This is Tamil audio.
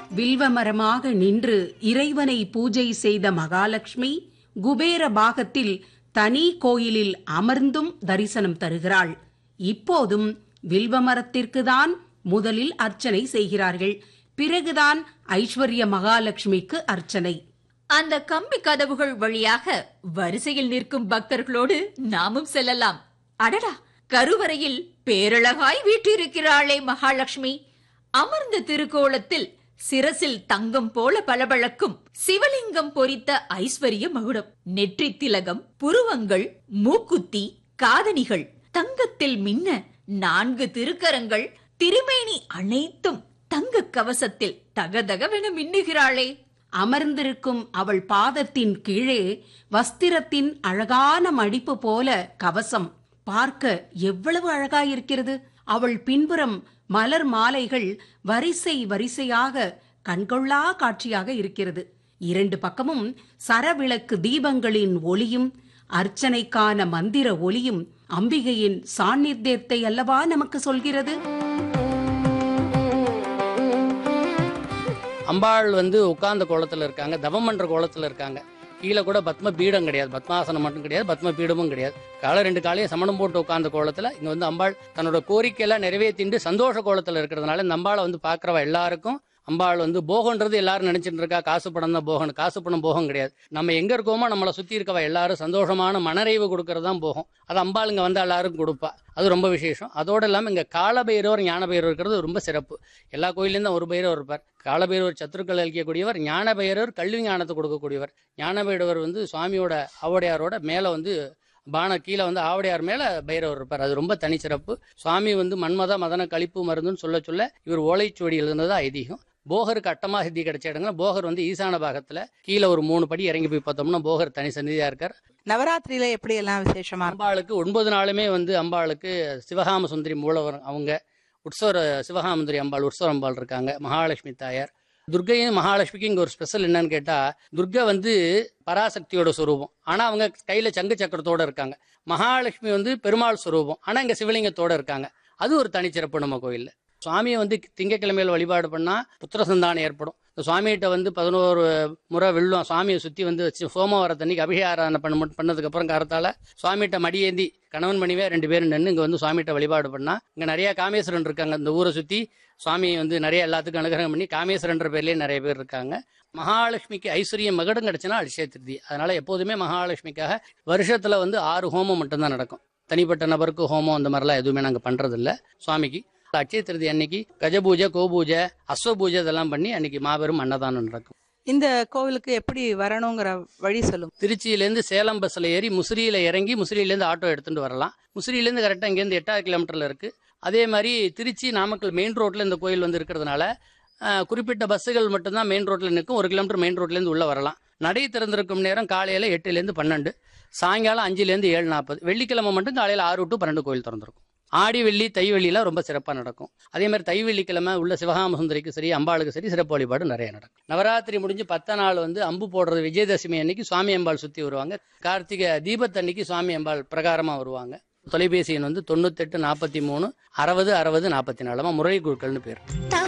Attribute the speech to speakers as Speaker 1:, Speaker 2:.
Speaker 1: வில்வமரமாக நின்று இறைவனை பூஜை செய்த மகாலட்சுமி குபேர பாகத்தில் தனி கோயிலில் அமர்ந்தும் தரிசனம் தருகிறாள் இப்போதும் வில்வமரத்திற்கு தான் முதலில் அர்ச்சனை செய்கிறார்கள் பிறகுதான் ஐஸ்வர்ய மகாலட்சுமிக்கு அர்ச்சனை
Speaker 2: அந்த கம்பி கதவுகள் வழியாக வரிசையில் நிற்கும் பக்தர்களோடு நாமும் செல்லலாம் அடடா கருவறையில் பேரழகாய் வீற்றிருக்கிறாளே மகாலட்சுமி அமர்ந்த திருக்கோலத்தில் சிரசில் தங்கம் போல பளபளக்கும் சிவலிங்கம் பொறித்த ஐஸ்வர்ய மகுடம் நெற்றி திலகம் புருவங்கள் மூக்குத்தி காதணிகள் தங்கத்தில் மின்ன நான்கு திருக்கரங்கள் திருமேனி அனைத்தும் தங்க கவசத்தில் தகதகவென மின்னுகிறாளே
Speaker 1: அமர்ந்திருக்கும் அவள் பாதத்தின் கீழே வஸ்திரத்தின் அழகான மடிப்பு போல கவசம் பார்க்க எவ்வளவு அழகாயிருக்கிறது அவள் பின்புறம் மலர் மாலைகள் வரிசை வரிசையாக கண்கொள்ளா காட்சியாக இருக்கிறது இரண்டு பக்கமும் சரவிளக்கு தீபங்களின் ஒளியும் அர்ச்சனைக்கான மந்திர ஒளியும் அம்பிகையின் சாநித்தியத்தை அல்லவா நமக்கு சொல்கிறது
Speaker 3: அம்பாள் வந்து உட்கார்ந்த கோலத்துல இருக்காங்க தவம் பண்ற கோலத்துல இருக்காங்க கீழே கூட பத்ம பீடம் கிடையாது பத்மாசனம் மட்டும் கிடையாது பத்ம பீடமும் கிடையாது காலை ரெண்டு காலையும் சமணம் போட்டு உட்கார்ந்த கோலத்துல இங்க வந்து அம்பாள் தன்னோட கோரிக்கையெல்லாம் நிறைவேற்றிண்டு சந்தோஷ கோலத்துல இருக்கிறதுனால இந்த அம்பாளை வந்து பாக்குறவ எல்லாருக்கும் அம்பாள் வந்து போகன்றது எல்லாரும் நினைச்சிட்டு இருக்கா காசு பணம் தான் போகணும் காசு பணம் போகம் கிடையாது நம்ம எங்க இருக்கோமோ நம்மளை சுத்தி இருக்கவ எல்லாரும் சந்தோஷமான மனறைவு கொடுக்கறது தான் போகும் அது அம்பாள் இங்க வந்து எல்லாருக்கும் கொடுப்பா அது ரொம்ப விசேஷம் அதோட இல்லாம இங்க காலபைரவர் ஞான பைரவர் இருக்கிறது ரொம்ப சிறப்பு எல்லா கோயிலேயும் தான் ஒரு பைரவர் இருப்பார் காலபைரவர் சத்துருக்கள் அளிக்கக்கூடியவர் ஞான பைரவர் கல்வி ஞானத்தை கொடுக்கக்கூடியவர் ஞான பைரவர் வந்து சுவாமியோட ஆவடையாரோட மேல வந்து பான கீழே வந்து ஆவடையார் மேல பைரவர் இருப்பார் அது ரொம்ப தனிச்சிறப்பு சுவாமி வந்து மன்மத மதன கழிப்பு மருந்துன்னு சொல்ல சொல்ல இவர் ஓலைச்சுவடி எழுதுனது ஐதீகம் போகருக்கு அட்டமா சித்தி கிடைச்ச இடங்கள் போகர் வந்து ஈசான பாகத்துல கீழே ஒரு மூணு படி இறங்கி போய் பார்த்தோம்னா போகர் தனி சந்நிதியா இருக்கார்
Speaker 4: நவராத்திரியில எப்படி எல்லாம் விசேஷமா இருக்கும்
Speaker 3: அம்பாளுக்கு ஒன்பது நாளுமே வந்து அம்பாளுக்கு சிவகாம சுந்தரி மூலவர் அவங்க உற்சவர சிவகாமந்துரி அம்பாள் உற்சவ அம்பாள் இருக்காங்க மகாலட்சுமி தாயார் துர்கையும் மகாலட்சுமிக்கு இங்க ஒரு ஸ்பெஷல் என்னன்னு கேட்டா துர்கை வந்து பராசக்தியோட சொரூபம் ஆனா அவங்க கையில சங்கு சக்கரத்தோட இருக்காங்க மகாலட்சுமி வந்து பெருமாள் சொரூபம் ஆனா இங்க சிவலிங்கத்தோட இருக்காங்க அது ஒரு தனிச்சிறப்பு நம்ம கோயில்ல சுவாமியை வந்து திங்கக்கிழமையில வழிபாடு பண்ணா புத்திர சந்தானம் ஏற்படும் இந்த சுவாமிகிட்ட வந்து பதினோரு முறை வெள்ளம் சுவாமியை சுத்தி வந்து வச்சு சோமவாரத்தன்னைக்கு அபிஷேகாராதனை பண்ண பண்ணதுக்கு அப்புறம் காரத்தால சுவாமிகிட்ட மடியேந்தி கணவன் மனைவியா ரெண்டு பேரும் நின்று இங்க வந்து சுவாமிகிட்ட வழிபாடு பண்ணா இங்க நிறைய காமேஸ்வரன் இருக்காங்க இந்த ஊரை சுத்தி சுவாமி வந்து நிறைய எல்லாத்துக்கும் அனுகிரகம் பண்ணி காமேஸ்வரன்ற பேர்லயே நிறைய பேர் இருக்காங்க மகாலட்சுமிக்கு ஐஸ்வர்யம் மகடம் கிடைச்சுன்னா அடிஷய திருதி அதனால எப்போதுமே மகாலட்சுமிக்காக வருஷத்துல வந்து ஆறு ஹோமம் மட்டும்தான் நடக்கும் தனிப்பட்ட நபருக்கு ஹோமம் அந்த மாதிரிலாம் எதுவுமே நாங்க பண்றது இல்ல சுவாமிக்கு அட்சய திருதி அன்னைக்கு கஜபூஜை கோபூஜை அஸ்வபூஜை இதெல்லாம் பண்ணி அன்னைக்கு மாபெரும் அன்னதானம் நடக்கும்
Speaker 4: இந்த கோவிலுக்கு எப்படி வரணுங்கிற வழி சொல்லுங்க
Speaker 3: திருச்சியிலேருந்து சேலம் பஸ்ஸில் ஏறி முசிறியில் இறங்கி முசிறியிலேருந்து ஆட்டோ எடுத்துட்டு வரலாம் முசிறியிலேருந்து கரெக்டாக இங்கேருந்து எட்டாவது கிலோமீட்டரில் இருக்குது அதே மாதிரி திருச்சி நாமக்கல் மெயின் ரோட்டில் இந்த கோயில் வந்து இருக்கிறதுனால அஹ், குறிப்பிட்ட பஸ்ஸுகள் மட்டும்தான் மெயின் ரோட்டில் நிற்கும் ஒரு கிலோமீட்டர் மெயின் ரோட்லேருந்து உள்ளே வரலாம் நடை திறந்திருக்கும் நேரம் காலையில் எட்டுலேருந்து பன்னெண்டு சாயங்காலம் அஞ்சுலேருந்து ஏழு நாற்பது வெள்ளிக்கிழமை மட்டும் காலையில் ஆறு டு பன்னெண்டு கோயில் திறந்திருக்கும் ஆடி வெள்ளி தை வெள்ளிலாம் ரொம்ப சிறப்பாக நடக்கும் அதே மாதிரி தை வெள்ளிக்கிழமை உள்ள சிவகாம சுந்தரிக்கு சரி அம்பாளுக்கு சரி சிறப்பு வழிபாடு நிறைய நடக்கும் நவராத்திரி முடிஞ்சு பத்த நாள் வந்து அம்பு போடுறது விஜயதசமி அன்னைக்கு சுவாமி அம்பாள் சுற்றி வருவாங்க கார்த்திகை தீபத்தன்னைக்கு சுவாமி அம்பாள் பிரகாரமாக வருவாங்க தொலைபேசி எண் வந்து தொண்ணூத்தெட்டு நாற்பத்தி மூணு அறுபது அறுபது நாற்பத்தி நாலுமா முரளி குழுக்கள்னு பேர்
Speaker 5: தம்